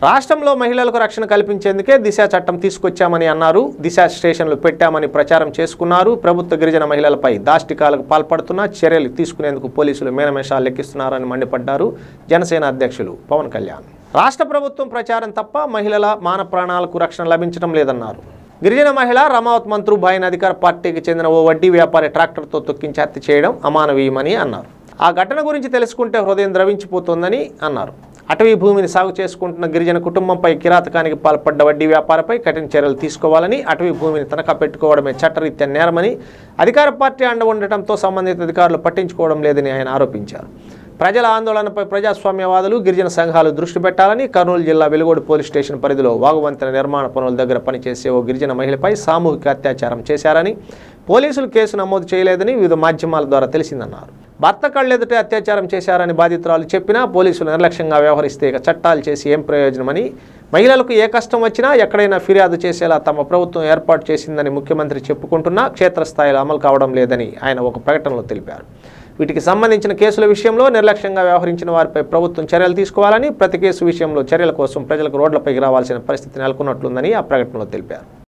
రాష్ట్రంలో మహిళలకు రక్షణ కల్పించేందుకే దిశ చట్టం తీసుకొచ్చామని అన్నారు దిశ స్టేషన్లు పెట్టామని ప్రచారం చేసుకున్నారు ప్రభుత్వ గిరిజన మహిళలపై దాష్టికాలకు పాల్పడుతున్న చర్యలు తీసుకునేందుకు పోలీసులు మేనమేషాలు లెక్కిస్తున్నారని మండిపడ్డారు జనసేన అధ్యక్షులు పవన్ కళ్యాణ్ రాష్ట్ర ప్రభుత్వం ప్రచారం తప్ప మహిళల మాన ప్రాణాలకు రక్షణ లభించడం లేదన్నారు గిరిజన మహిళ రమావత్ మంత్రు భాయన్ అధికార పార్టీకి చెందిన ఓ వడ్డీ వ్యాపారి ట్రాక్టర్తో తొక్కించి హత్య చేయడం అమానవీయమని అన్నారు ఆ ఘటన గురించి తెలుసుకుంటే హృదయం ద్రవించిపోతోందని అన్నారు అటవీ భూమిని సాగు చేసుకుంటున్న గిరిజన కుటుంబంపై కిరాతకానికి పాల్పడ్డ వడ్డీ వ్యాపారపై కఠిన చర్యలు తీసుకోవాలని అటవీ భూమిని తనఖా పెట్టుకోవడమే చట్టరీత్యా నేరమని అధికార పార్టీ అండ ఉండటంతో సంబంధిత అధికారులు పట్టించుకోవడం లేదని ఆయన ఆరోపించారు ప్రజల ఆందోళనపై ప్రజాస్వామ్యవాదులు గిరిజన సంఘాలు దృష్టి పెట్టాలని కర్నూలు జిల్లా వెలుగోడు పోలీస్ స్టేషన్ పరిధిలో వాగువంతెన నిర్మాణ పనుల దగ్గర పనిచేసే ఓ గిరిజన మహిళపై సామూహిక అత్యాచారం చేశారని పోలీసులు కేసు నమోదు చేయలేదని వివిధ మాధ్యమాల ద్వారా తెలిసిందన్నారు భర్త కళ్ళెదుటే అత్యాచారం చేశారని బాధితురాలు చెప్పినా పోలీసులు నిర్లక్ష్యంగా వ్యవహరిస్తే ఇక చట్టాలు చేసి ఏం ప్రయోజనమని మహిళలకు ఏ కష్టం వచ్చినా ఎక్కడైనా ఫిర్యాదు చేసేలా తమ ప్రభుత్వం ఏర్పాటు చేసిందని ముఖ్యమంత్రి చెప్పుకుంటున్నా క్షేత్రస్థాయిలో అమలు కావడం లేదని ఆయన ఒక ప్రకటనలో తెలిపారు వీటికి సంబంధించిన కేసుల విషయంలో నిర్లక్ష్యంగా వ్యవహరించిన వారిపై ప్రభుత్వం చర్యలు తీసుకోవాలని ప్రతి కేసు విషయంలో చర్యల కోసం ప్రజలకు రోడ్లపైకి రావాల్సిన పరిస్థితి నెలకొన్నట్లుందని ఆ ప్రకటనలో తెలిపారు